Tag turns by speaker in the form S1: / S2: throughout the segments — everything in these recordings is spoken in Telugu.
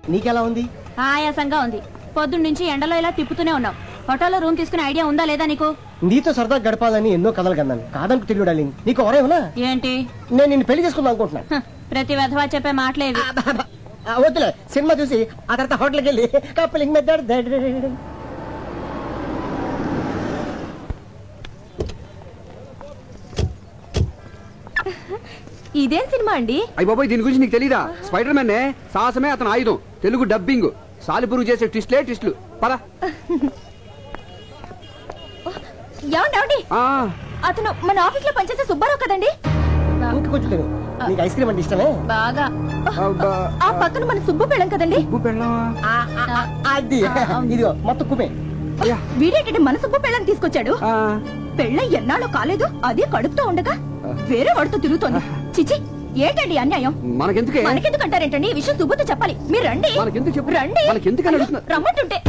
S1: నీకెలా ఉంది
S2: ఆయాసంగా ఉంది పొద్దున్న నుంచి ఎండలో ఇలా తిప్పుతూనే ఉన్నావు హోటల్లో రూమ్ తీసుకునే ఐడియా ఉందా లేదా నీకు
S1: నీతో సరదా గడపాలని ఎన్నో కథలు కన్నాను కాదనుకు తెలియదు డార్లింగ్ నీకు ఎవరేమన్నా
S2: ఏంటి
S1: నేను నిన్ను పెళ్లి చేసుకుందాం అనుకుంటున్నా
S2: హ, ప్రతి వెధవా చెప్పే మాటలేవి
S1: ఆ, వద్దులే సినిమా చూసి ఆ తర్వాత హోటల్కి వెళ్ళి కప్పలింగ్ మెథడ్
S2: ఇదేం సినిమా అండి
S3: అయ్యి బాబాయ్ దీని గురించి నీకు తెలీదా స్పైడర్ మ్యాన్ సాహసమే అతను ఆయుధం తెలుగు డబ్బింగ్ సాలిపురుగు చేసే ట్విస్ట్లే ట్విస్ట్లు పద
S2: ఏమండి
S3: ఆ,
S2: అతను మన ఆఫీస్ లో పనిచేసే సుబ్బారావు కదండి
S1: ఇంకా కొంచెం తిను నీకు ఐస్ క్రీమ్ అంటే ఇష్టమే
S2: బాగా
S3: అబ్బా.
S2: ఆ పక్కన మన సుబ్బు పెళ్ళం కదండి
S3: ఉప్పు పెళ్ళామా
S1: ఆ, ఆ, ఆ, అది ఇదిగో మొత్తం కుమే
S3: అయ్యా
S2: వీడేంటంటే మన సుబ్బు పెళ్ళం తీసుకొచ్చాడు
S3: ఆ,
S2: పెళ్ళ ఎన్నాళ్ళు కాలేదు అదే కడుపుతో ఉండగా వేరే వాడితో తిరుగుతోంది చిచి ఏంటండి ఈ అన్యాయం
S3: మనకెందుకే
S2: మనకెందుకు అంటారేంటండి ఈ విషయం సుబ్బుతో చెప్పాలి మీరు రండి
S3: మనకెందుకు చెప్పు
S2: రండి
S3: మనకెందుకని
S2: అయ్యో,
S3: అడుగుతున్నా
S2: రమ్మంటుంటే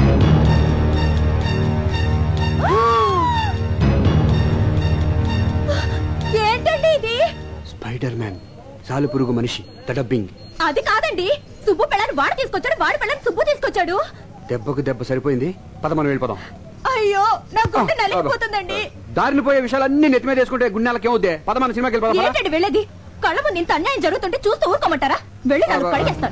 S2: ఏంటండి ఇది
S3: స్పైడర్ మ్యాన్ సాలిపురుగు మనిషి ద డబ్బింగ్
S2: అది కాదండి సుబ్బు పెళ్ళని వాడు తీసుకొచ్చాడు వాడి పెళ్ళని సుబ్బు తీసుకొచ్చాడు
S3: దెబ్బకు దెబ్బ సరిపోయింది పద మనం వెళ్ళిపోదాం
S2: అయ్యో నా గుండె
S3: ఆ,
S2: నలిగిపోతుందండి
S3: దారిని పోయే విషయాలన్నీ నెత్తి మీద వేసుకుంటే గుండెలకి ఏమవుద్దే పద మన సినిమాకి వెళ్ళిపోదాం పద.
S2: ఏంటండి వెళ్ళేది కళ్ళ ముందు ఇంత అన్యాయం జరుగుతుంటే చూస్తూ ఊరుకోమంటారా వెళ్ళి నన్ను కడిగేస్తాను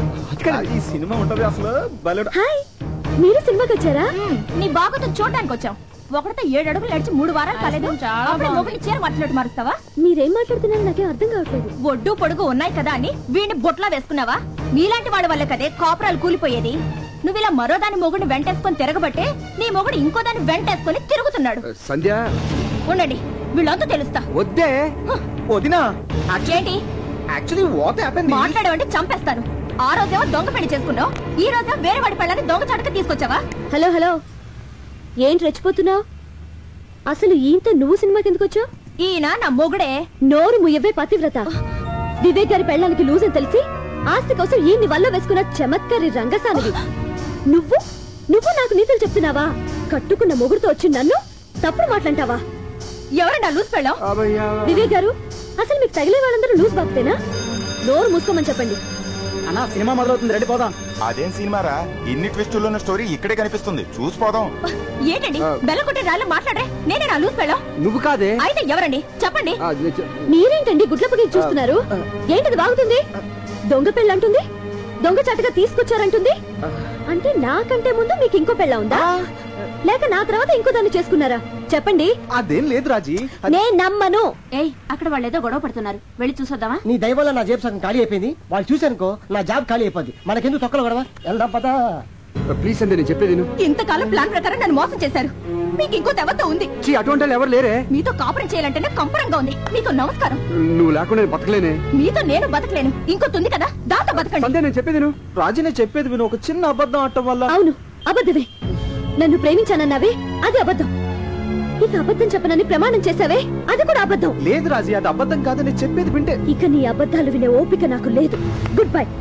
S4: ఈ సినిమా ఉంటది అసలు బలే
S2: హాయ్ మీరు సినిమాకి వచ్చారా నీ బాబుతో చూడడానికి వచ్చాం ఒకటితో ఏడు అడుగులు నడిచి మూడు వారాలు కాలేదు అప్పుడే మొగుడిని చీర మాట్లాడి మారుస్తావా
S5: మీరేం మాట్లాడుతున్నారో నాకేం అర్థం కావట్లేదు
S2: ఒడ్డు పొడుగు ఉన్నాయి కదా అని వీడిని బొట్లా వేసుకున్నావా నీలాంటి వాళ్ళ వల్ల కదే కాపురాలు కూలిపోయేది నువ్వు ఇలా మరో దాని మొగుడిని వెంటేసుకొని తిరగబట్టే నీ మొగుడు ఇంకో దాన్ని వెంటేసుకొని తిరుగుతున్నాడు
S3: సంధ్య
S2: ఉండండి వీళ్ళంతా తెలుస్తా
S3: వద్దే
S4: వదినా
S2: ఏంటి
S4: యాక్చువల్లీ వాట్ హ్యాపెన్
S2: మాట్లాడేవంటే చంపేస్తాను ఆ రోజేమో దొంగ పెళ్లి చేసుకున్నావు ఈ రోజేమో వేరే వాడి పెళ్ళని దొంగ చాటుక తీసుకొచ్చావా
S5: హలో హలో ఏంటి రెచ్చిపోతున్నావు అసలు ఈయంతో నువ్వు సినిమాకి ఎందుకు వచ్చావు
S2: ఈయన నా మొగుడే
S5: నోరు ముయ్యవే పతివ్రత వివేక్ గారి పెళ్ళానికి లూజ్ అని తెలిసి ఆస్తి కోసం ఈయన్ని వల్ల వేసుకున్న చమత్కారి రంగసానివి నువ్వు నువ్వు నాకు నీతులు చెప్తున్నావా కట్టుకున్న మొగుడుతో వచ్చి నన్ను తప్పుడు మాట్లాంటావా
S2: ఎవరండి ఆ లూస్ పెళ్ళం
S3: అబ్బయ్యా.
S5: వివేక్ గారు అసలు మీకు తగిలే వాళ్ళందరూ లూజ్ బాక్తేనా నోరు మూసుకోమని చెప్పండి
S4: అన్న సినిమా మొదలవుతుంది రెడీ పోదాం
S6: అదేం సినిమారా ఇన్ని ట్విస్టుల్లో ఉన్న స్టోరీ ఇక్కడే కనిపిస్తుంది చూసిపోదాం
S2: ఏంటండి బెల్లకొట్టే రాళ్ళు మాట్లాడరే నేనే నా లూస్ పెళ్ళం
S3: నువ్వు కాదే
S2: అయితే ఎవరండి చెప్పండి
S3: ఆ, నే- చె-
S5: మీరేంటండి గుడ్లపకి చూస్తున్నారు ఏంటిది బాగుతుంది దొంగ పెళ్ళంటుంది దొంగ చాటుగా తీసుకొచ్చారంటుంది అంటే నాకంటే ముందు మీకు ఇంకో పెళ్ళ ఉందా లేక నా తర్వాత ఇంకో దాన్ని చేసుకున్నారా చెప్పండి
S4: అదేం లేదు రాజీ
S5: నేను నమ్మను
S2: ఏయ్ అక్కడ వాళ్ళు ఏదో గొడవ పడుతున్నారు వెళ్ళి చూసొద్దామా
S1: నీ దయ వల్ల నా జేబు సగం ఖాళీ అయిపోయింది వాళ్ళు చూశానుకో నా జాబ్ ఖాళీ అయిపోద్ది మనకెందుకు తొక్కలు గొడవ వెళ్దాం పదా
S3: ప్లీజ్ సంధ్య నేను చెప్పేది విను.
S2: ఇంతకాలం ప్లాన్ ప్రకారం నన్ను మోసం చేశారు మీకు ఇంకో దేవత ఉంది
S3: చీ అటువంటి వాళ్ళు ఎవరు లేరే
S2: మీతో కాపురం చేయాలంటేనే కంపరంగా ఉంది మీకు నమస్కారం
S3: నువ్వు లేకుండా నేను బతకలేనే
S2: మీతో నేను బతకలేను ఇంకోటి ఉంది కదా దాంతో బతకండి
S3: సంధ్య నేను చెప్పేది విను.
S4: రాజీ నేను చెప్పేది విను ఒక చిన్న అబద్ధం ఆడటం వల్ల
S5: అవును అబద్ధమే నన్ను ప్రేమించానన్నావే అది అబద్ధం ఇక అబద్ధం చెప్పనని ప్రమాణం చేశావే అది కూడా అబద్ధం
S4: లేదు రాజీ అది అబద్ధం కాదు నేను చెప్పేది వింటే
S5: ఇక నీ అబద్ధాలు వినే ఓపిక నాకు లేదు గుడ్ బై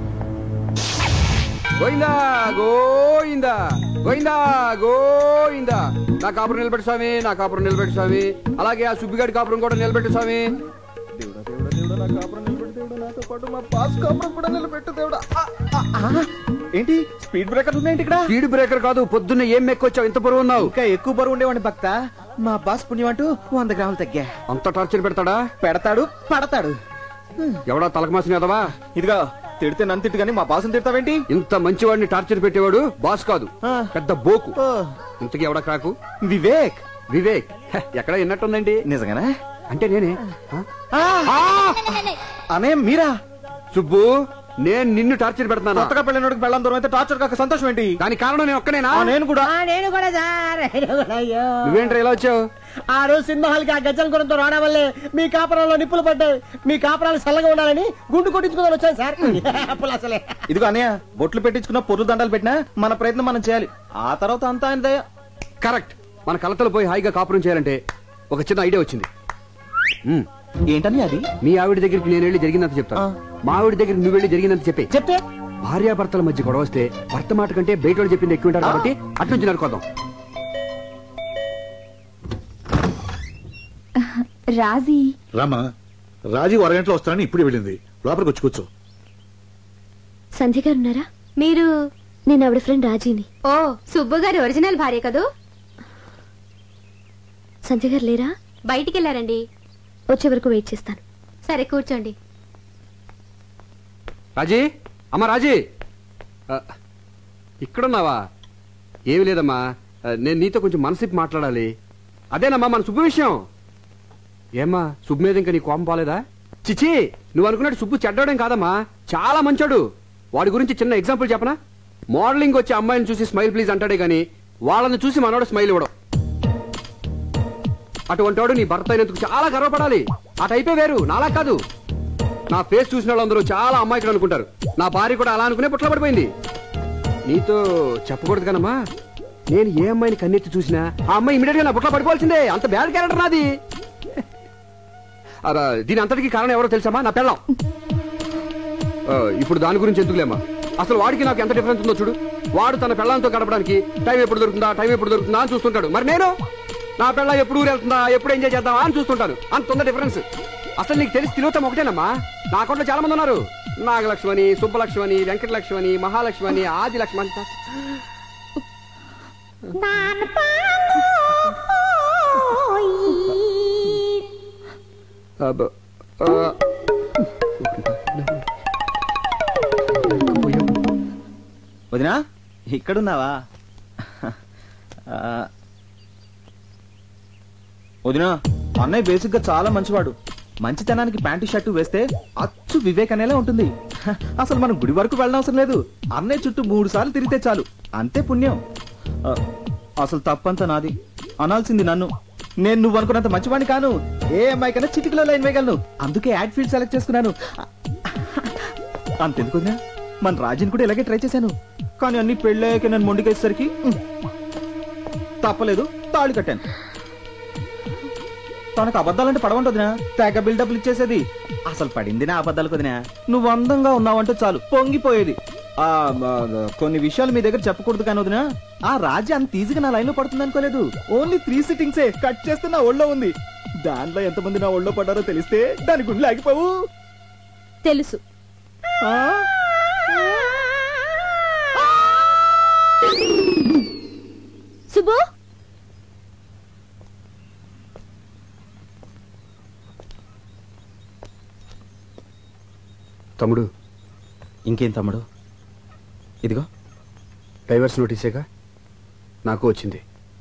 S3: గోయిందా గోయిందా గోయిందా గోయిందా నా కాపురం నిలబెట్టు స్వామి నా కాపురం నిలబెట్టు స్వామి అలాగే ఆ సుబ్బిగాడి కాపురం కూడా నిలబెట్టు స్వామి
S4: దేవుడా దేవుడా దేవుడా నా కాపురం నిలబెట్టు దేవుడా నాతో పాటు మా పాస్ కాపురం కూడా నిలబెట్టు దేవుడా ఆ, ఆ, ఆ. ఏంటి స్పీడ్ బ్రేకర్ ఉన్నాయండి ఇక్కడ
S3: స్పీడ్ బ్రేకర్ కాదు పొద్దున్న ఏం మెక్కొచ్చావు ఇంత బరువు ఉన్నావు
S4: ఇంకా ఎక్కువ బరువు ఉండేవాడిని భక్త మా బాస్ పుణ్యం అంటూ వంద గ్రాములు తగ్గా
S3: అంత టార్చర్ పెడతాడా
S4: పెడతాడు పడతాడు
S3: ఎవడా తలకమాసిన ఎదవా
S4: ఇదిగా తిడితే నన్ను తిట్టు కానీ మా బాసుని తిడతావేంటి
S3: ఇంత మంచివాడిని టార్చర్ పెట్టేవాడు బాస్ కాదు
S4: ఆ.
S3: పెద్ద బోకు
S4: ఓ,
S3: ఇంతకీ ఎవడా క్రాకు
S4: వివేక్
S3: వివేక్ హ, ఎక్కడ విన్నట్టుందండి
S4: నిజంగానా
S3: అంటే నేనే ఆ?
S4: ఆ,
S3: ఆ!
S4: అనే మీరా
S3: సుబ్బు నేను నిన్ను టార్చర్ పెడుతున్నాను
S4: కొత్తగా పెళ్ళినోడికి పెళ్ళం దూరం అయితే టార్చర్ కాక సంతోషం ఏంటి
S3: దానికి కారణం నేను ఒక్కనేనా
S4: ఆ, నేను కూడా
S1: ఆ, నేను కూడా సార్ నేను కూడా, అయ్యో.
S3: నువ్వేంట్రా ఇలా వచ్చావు
S1: ఆ రోజు సినిమా హాల్కి ఆ గజ్జల గుణంతో రావడం వల్లే మీ కాపురంలో నిప్పులు పడ్డాయి మీ కాపురాలు చల్లగా ఉండాలని గుండు కొట్టించుకుందని వచ్చాను సార్ అప్పులు అసలే
S4: ఇదిగో అన్నయ్య బొట్లు పెట్టించుకున్న పొర్రు దండలు పెట్టినా మన ప్రయత్నం మనం చేయాలి ఆ తర్వాత అంతా ఆయన దయ
S3: కరెక్ట్ మన కలతలు పోయి హాయిగా కాపురం చేయాలంటే ఒక చిన్న ఐడియా వచ్చింది ఉమ్,
S4: ఏంటని అది
S3: మీ ఆవిడ దగ్గరికి నేను వెళ్ళి జరిగినంత చెప్తాను మా ఆవిడ దగ్గరికి నువ్వు వెళ్ళి జరిగినంత చెప్పే
S1: చెప్తే
S3: భార్యాభర్తల మధ్య గొడవ వస్తే భర్త మాట కంటే బయట వాళ్ళు చెప్పింది ఎక్కువ ఉంటారు కాబట్టి అటు నుంచి నరుకోదాం
S2: రాజీ
S7: రామా రాజీవ్ అరగంటలో వస్తానని ఇప్పుడు వెళ్ళింది లోపలికి వచ్చి కూర్చో
S5: సంధ్య గారు ఉన్నారా మీరు నేను ఆవిడ ఫ్రెండ్ రాజీని
S7: ఓ సుబ్బు గారి ఒరిజినల్ భార్య కదూ
S5: సంజయ్ గారు లేరా
S7: బయటికి వెళ్ళారండి
S5: వచ్చే వరకు వెయిట్ చేస్తాను
S7: సరే కూర్చోండి
S3: రాజీ అమ్మా రాజీ ఆ, ఇక్కడున్నావా ఏమి లేదమ్మా ఆ, నేను నీతో కొంచెం మనసిప్పి మాట్లాడాలి అదేనమ్మా మన సుబ్బు విషయం ఏమ్మా సుబ్బు మీద ఇంకా నీ కోపం పోలేదా చిచి నువ్వు అనుకున్నట్టు సుబ్బు చెడ్డోడేం కాదమ్మా చాలా మంచోడు వాడి గురించి చిన్న ఎగ్జాంపుల్ చెప్పనా మోడలింగ్ వచ్చే అమ్మాయిని చూసి స్మైల్ ప్లీజ్ అంటాడే గాని వాళ్ళని చూసి మనోడు స్మైల్ ఇవ్వడం అటువంటి వాడు నీ భర్త అయినందుకు చాలా గర్వపడాలి ఆ టైపే వేరు నాలా కాదు నా ఫేస్ చూసిన వాళ్ళందరూ చాలా అమ్మాయికులు అనుకుంటారు నా భార్య కూడా అలా అనుకునే పుట్ల పడిపోయింది నీతో చెప్పకూడదు కనమ్మా నేను ఏ అమ్మాయిని కన్నెత్తి చూసినా ఆ అమ్మాయి ఇమీడియట్ గా నా పుట్ల పడిపోవాల్సిందే అంత బ్యాడ్ క్యారెక్టర్ నాది అలా, దీని అంతటికి కారణం ఎవరో తెలుసామా నా పెళ్ళం ఆ, ఇప్పుడు దాని గురించి ఎందుకులేమ్మా అసలు వాడికి నాకు ఎంత డిఫరెన్స్ ఉందో చూడు వాడు తన పెళ్ళంతో గడపడానికి టైం ఎప్పుడు దొరుకుతుందా టైం ఎప్పుడు దొరుకుతుందా అని చూస్తుంటాడు మరి నేను నా పెళ్ళ ఎప్పుడు ఊరు వెళ్తుందా ఎప్పుడు ఎంజాయ్ చేద్దామా అని చూస్తుంటాను అంత ఉంది డిఫరెన్స్ అసలు నీకు తెలిసి తిరుగుతాం ఒకటేనమ్మా నా అకౌంట్లో చాలా మంది ఉన్నారు నాగలక్ష్మణి సుబ్బలక్ష్మణి వెంకటలక్ష్మణి మహాలక్ష్మణి ఆది లక్ష్మణి అబ్బ, ఆ,
S4: వదినా ఇక్కడున్నావా ఆ, వదినా అన్నయ్య బేసిక్ గా చాలా మంచివాడు మంచితనానికి ప్యాంటు షర్టు వేస్తే అచ్చు వివేక్ అనేలా ఉంటుంది హ, అసలు మనం గుడి వరకు వెళ్ళనవసరం లేదు అన్నయ్య చుట్టూ మూడు సార్లు తిరిగితే చాలు అంతే పుణ్యం ఆ, అసలు తప్పంతా నాది అనాల్సింది నన్ను నేను నువ్వు అనుకున్నంత మంచివాడిని కాను ఏ అమ్మాయి కన్నా చిటికలో లైన్ వేయగలను అందుకే యాడ్ ఫీల్డ్ సెలెక్ట్ చేసుకున్నాను అంతెందుకు వదినా మన రాజుని కూడా ఇలాగే ట్రై చేశాను కానీ అన్ని పెళ్ళాక నన్ను మొండికేసరికి ఉమ్, తప్పలేదు తాళి కట్టాను తనకు అబద్ధాలంటే పడవంటదినా తెగ బిల్డప్లు ఇచ్చేసేది అసలు పడింది నా అబద్ధాలు కొదినా నువ్వు అందంగా ఉన్నావంటే చాలు పొంగిపోయేది ఆ ఆ, కొన్ని విషయాలు మీ దగ్గర చెప్పకూడదు కానీ వదినా ఆ రాజు అంత ఈజీగా నా లైన్ లో పడుతుంది అనుకోలేదు ఓన్లీ త్రీ సిట్టింగ్సే కట్ చేస్తే నా ఒళ్ళో ఉంది దాంట్లో ఎంతమంది నా ఒళ్ళో పడ్డారో తెలిస్తే దాని గుండె ఆగిపోవు
S5: తెలుసు
S4: ఆ?
S5: సుబ్బు
S3: తమ్ముడు
S4: ఇంకేం తమ్ముడు ఇదిగో
S3: డైవర్స్ నోటీసేగా నాకు వచ్చింది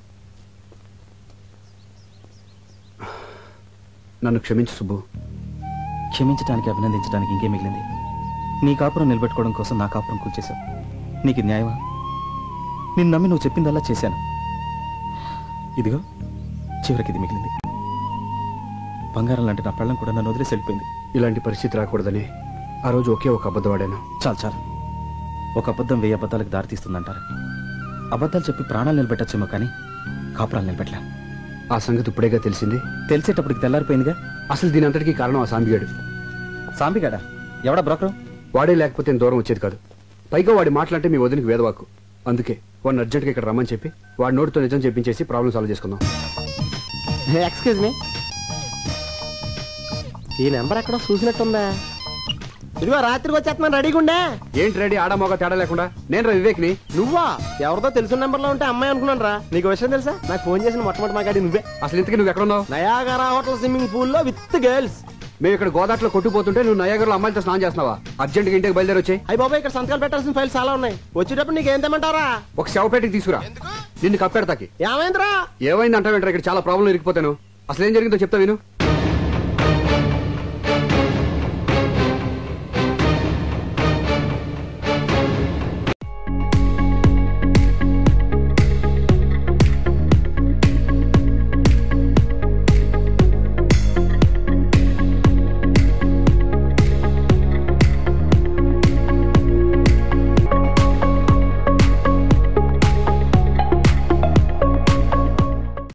S3: నన్ను క్షమించు సుబ్బు
S4: క్షమించడానికి అభినందించడానికి ఇంకేం మిగిలింది నీ కాపురం నిలబెట్టుకోవడం కోసం నా కాపురం కూల్చేశావు నీకు ఇది న్యాయమా నిన్ను నమ్మి నువ్వు చెప్పిందల్లా చేశాను ఇదిగో చివరికి ఇది మిగిలింది బంగారం లాంటి నా పెళ్ళం కూడా నన్ను వదిలేసి వెళ్ళిపోయింది
S3: ఇలాంటి పరిస్థితి రాకూడదని ఆ రోజు ఒకే ఒక అబద్ధం ఆడాను
S4: చాలు చాలు ఒక అబద్ధం వెయ్యి అబద్ధాలకు దారితీస్తుందంటారు అబద్ధాలు చెప్పి ప్రాణాలు నిలబెట్టచ్చేమో కానీ కాపురాలు నిలబెట్టలే
S3: ఆ సంగతి ఇప్పుడేగా తెలిసింది
S4: తెలిసేటప్పటికి తెల్లారిపోయిందిగా
S3: అసలు దీని అంతటికీ కారణం ఆ సాంబిగాడు
S4: సాంబిగాడా ఎవడా బ్రోకరు
S3: వాడే లేకపోతే ఇంత దూరం వచ్చేది కాదు పైగా వాడి మాటలంటే మీ వదినకి వేదవాకు అందుకే వాడిని అర్జెంట్గా ఇక్కడ రమ్మని చెప్పి వాడి నోటితో నిజం చెప్పించేసి ప్రాబ్లం సాల్వ్ చేసుకుందాం
S1: ఎక్స్క్యూజ్ మీ ఈ నెంబర్ ఎక్కడో చూసినట్టుందా ఇదిగో రాత్రికి వచ్చేస్తున్నాను రెడీగా ఉండే
S3: ఏంటి రెడీ ఆడ మోగ తేడా లేకుండా నేను రా వివేక్ని
S1: నువ్వా ఎవరితో తెలిసిన నెంబర్ లో ఉంటే అమ్మాయి అనుకున్నాను రా నీకు విషయం తెలుసా నాకు ఫోన్ చేసిన మొట్టమొదటి మాగాడి నువ్వే
S3: అసలు ఇంతకీ నువ్వు ఎక్కడున్నావు
S1: నయాగరా హోటల్ స్విమ్మింగ్ పూల్ లో విత్ గర్ల్స్
S3: మేము ఇక్కడ గోదాట్లో కొట్టుకుపోతుంటే నువ్వు నయాగర్లో అమ్మాయిలతో స్నానం చేస్తున్నావా అర్జెంట్గా ఇంటికి బయలుదేరి వచ్చాయి
S1: అయ్యి బాబాయ్ ఇక్కడ సంతకాలు పెట్టాల్సిన ఫైల్స్ చాలా ఉన్నాయి వచ్చేటప్పుడు నీకు ఏం తెమ్మంటారా
S3: ఒక శవపేటకి తీసుకురా నిన్ను కప్పెడతాకి
S1: ఏమైందిరా
S3: ఏమైంది అంటావేంటారా ఇక్కడ చాలా ప్రాబ్లం ఇరికిపోతాను అసలు ఏం జరిగిందో చెప్తా విను